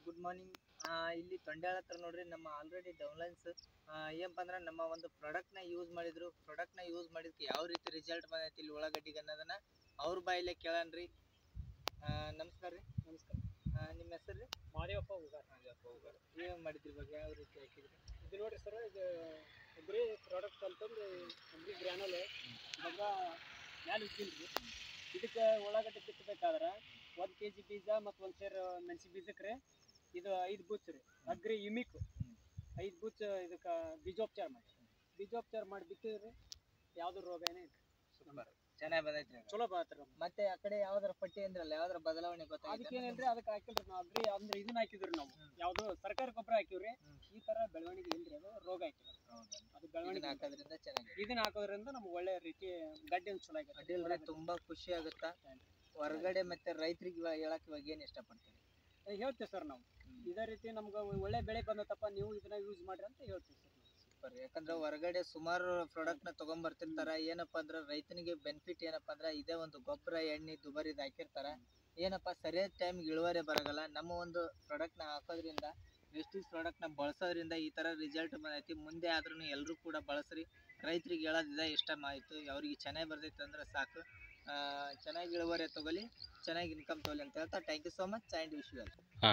Good morning ಇಲ್ಲಿ ತೊಂಡ್ಯಾಳ ಹತ್ರ ನೋಡ್ರಿ ನಮ್ಮ ಆಲ್ರೆಡಿ ಡೌನ್ಲೈನ್ಸ್ ಏನಪ್ಪ ಅಂದ್ರೆ ನಮ್ಮ ಒಂದು ಪ್ರಾಡಕ್ಟ್ ನ ಯೂಸ್ ಮಾಡಿದ್ರು ಪ್ರಾಡಕ್ಟ್ ನ ಯೂಸ್ ಮಾಡಿದ್ಕೆ ಯಾವ ರೀತಿ ರಿಸಲ್ಟ್ ಬಂದೈತಿ ಇಲ್ಲಿ ಉಳ್ಳಾಗಡ್ಡಿಗೆ ಅನ್ನೋದನ್ನ ಅವ್ರ ಬಾಯಲ್ಲೇ ಕೇಳನ್ರಿ ಆ, ನಮಸ್ಕಾರ ರೀ ನಮಸ್ಕಾರ ಆ, ನಿಮ್ಮ ಹೆಸರು ರೀ ಮಾದೇವಪ್ಪ ಉಗಾರ್ ಏನ್ ಮಾಡಿದ್ರಿ ಬಗ್ಗೆ ಯಾವ ರೀತಿ ಹಾಕಿದ್ರಿ ಇದು ನೋಡ್ರಿ ಸರ್ ಇದು ಅಗ್ರಿ ಪ್ರಾಡಕ್ಟ್ ಅಂತಂದು ಅಗ್ರಿ ಗ್ರ್ಯಾನಲ್ ಇವಾಗ ಮ್ಯಾಲೆ ಇದ್ದಿಲ್ರಿ ಇದಕ್ಕೆ ಉಳ್ಳಾಗಡ್ಡೆ ಬಿತ್ತಬೇಕಾದ್ರೆ ಒಂದು ಕೆ ಜಿ ಬೀಜ ಮತ್ತು ಒಂದು ಸೇರ್ ಮೆಣಸಿ ಬೀಜಕ್ಕೆ ರೀ ಇದು ಐದು ಬುಚ್ ರೀ ಅಗ್ರಿ ಯುಮಿಕ್ ಐದು ಬುಚ್ ಇದಕ್ಕೆ ಬೀಜೋಪಚಾರ ಮಾಡಿ ಬೀಜೋಪಚಾರ ಮಾಡಿ ಬಿತ್ತಿದ್ರಿ ಯಾವ್ದು ರೋಗ ಏನೇ ಇಲ್ಲ ಸೂಪರ್ ಚೆನ್ನಾಗಿ ಬಂದೈತ್ರಿ ಅದು. ಚಲೋ ಬರತ್ರಿ ಮತ್ತೆ ಆ ಕಡೆ ಯಾವ್ದಾರ ಪಟ್ಟಿ ಅಂದ್ರಲ್ಲ ಯಾವ್ದಾರ ಬದಲಾವಣೆ ಅದಕ್ಕೆ ಗೊತ್ತಾಗಿತ್ತು ಏನಂದ್ರೆ ಅದಕ್ಕೆ ಹಾಕಿಲ್ರಿ ನಾವು ಅಗ್ರಿ ಅಂದ್ರೆ ಇದನ್ನ ಹಾಕಿದ್ರಿ ನಾವು ಯಾವ್ದು ಸರ್ಕಾರಿ ಗೊಬ್ಬರ ಹಾಕಿವ್ರಿ ಹ್ಮ್. ಈ ತರ ಬೆಳವಣಿಗೆ ಇಲ್ರಿ ಅದು ರೋಗ ಹಾಕಿಲ್ಲ ಅದು ಬೆಳವಣಿಗೆ ಇದನ್ನ ಹಾಕೋದ್ರಿಂದ ಚೆನ್ನಾಗಿ ಇದನ್ನ ಹಾಕೋದ್ರಿಂದ ನಮ್ಗೆ ಒಳ್ಳೆ ರೀತಿ ಗಡ್ಡೆ ಚಲೋ ಆಗೈತೆ ಅಡ್ಡಿಲ್ರಿ ತುಂಬಾ ಖುಷಿ ಆಗುತ್ತಾ ಹೊರಗಡೆ ಮತ್ತೆ ರೈತರಿಗೆ ಇವಾಗ ಹೇಳಕ್ ಇವಾಗ ಏನ್ ಇಷ್ಟಪಡ್ತೀರಿ ಏ, ಹೇಳ್ತೀವಿ ಸರ್ ನಾವು ಇದೇ ರೀತಿ ನಮ್ಗೆ ಒಳ್ಳೆ ಬೆಳೆ ಬಂದತ್ತಪ್ಪ ನೀವು ಇದನ್ನ ಯೂಸ್ ಮಾಡ್ರಿ ಅಂತ ಹೇಳ್ತೀವಿ ಸರ್ ಸೂಪರ್ ಯಾಕಂದ್ರೆ ಹೊರಗಡೆ ಸುಮಾರು ಪ್ರಾಡಕ್ಟ್ ನ ತಗೊಂಡ್ ಬರ್ತಿರ್ತಾರ ಏನಪ್ಪಾ ಅಂದ್ರ ರೈತನಿಗೆ ಬೆನಿಫಿಟ್ ಏನಪ್ಪಾ ಅಂದ್ರ ಇದೇ ಒಂದು ಗೊಬ್ಬರ ಎಣ್ಣೆ ದುಬಾರಿದ್ ಹಾಕಿರ್ತಾರ ಏನಪ್ಪಾ ಸರಿಯಾದ ಟೈಮ್ ಇಳುವರಿ ಬರಗಲ್ಲ ನಮ್ಮ ಒಂದು ಪ್ರಾಡಕ್ಟ್ ನ ಹಾಕೋದ್ರಿಂದ ವೆಸ್ಟೀಸ್ ಪ್ರಾಡಕ್ಟ್ ನ ಬಳಸೋದ್ರಿಂದ ಈ ತರ ರಿಸಲ್ಟ್ ಬಂದೈತಿ ಮುಂದೆ ಆದ್ರೂ ಎಲ್ಲರೂ ಕೂಡ ಬಳಸ್ರಿ ರೈತರಿಗೆ ಹೇಳೋದಿದೆ ಇಷ್ಟ ಆಯ್ತು ಅವ್ರಿಗೆ ಚೆನ್ನಾಗಿ ಬರ್ತೈತೆ ಅಂದ್ರೆ ಸಾಕು ಆ, ಚೆನ್ನಾಗಿ ಇಳುವರಿ ತಗೊಳ್ಳಿ ಚೆನ್ನಾಗಿ ಇನ್ಕಮ್ ತಗೊಳ್ಳಿ ಅಂತ ಹೇಳ್ತಾ thank you so much and wish you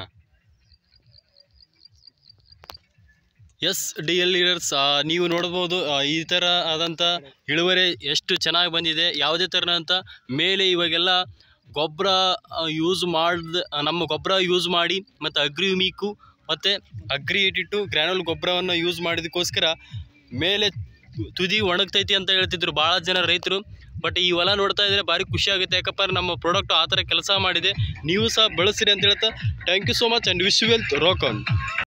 S D L leaders ನೀವು ನೋಡ್ಬೋದು ಆ, ಈ ಥರ ಆದಂಥ ಇಳುವರಿ ಎಷ್ಟು ಚೆನ್ನಾಗಿ ಬಂದಿದೆ ಯಾವುದೇ ಥರನಂತ ಮೇಲೆ ಇವಾಗೆಲ್ಲ ಗೊಬ್ಬರ ಯೂಸ್ ಮಾಡ್ದ ನಮ್ಮ ಗೊಬ್ಬರ ಯೂಸ್ ಮಾಡಿ ಮತ್ತು ಅಗ್ರಿ ಮೀಕು ಮತ್ತು ಅಗ್ರಿ ಏಟಿಟ್ಟು ಗ್ರ್ಯಾನುಲ್ ಗೊಬ್ಬರವನ್ನು ಯೂಸ್ ಮಾಡಿದಕ್ಕೋಸ್ಕರ ಮೇಲೆ ತು- ತುದಿ ಒಣಗ್ತೈತಿ ಅಂತ ಹೇಳ್ತಿದ್ರು ಭಾಳ ಜನ ರೈತರು ಬಟ್ ಈ ಹೊಲ ನೋಡ್ತಾ ಇದ್ರೆ ಭಾರಿ ಖುಷಿ ಆಗುತ್ತೆ ಯಾಕಪ್ಪ ಅಂದ್ರೆ ನಮ್ಮ ಪ್ರಾಡಕ್ಟ್ ಆ ಥರ ಕೆಲಸ ಮಾಡಿದೆ ನೀವು ಸಹ ಬಳಸಿರಿ ಅಂತ ಹೇಳ್ತಾ thank you so much and wish wealth ರೋಕನ್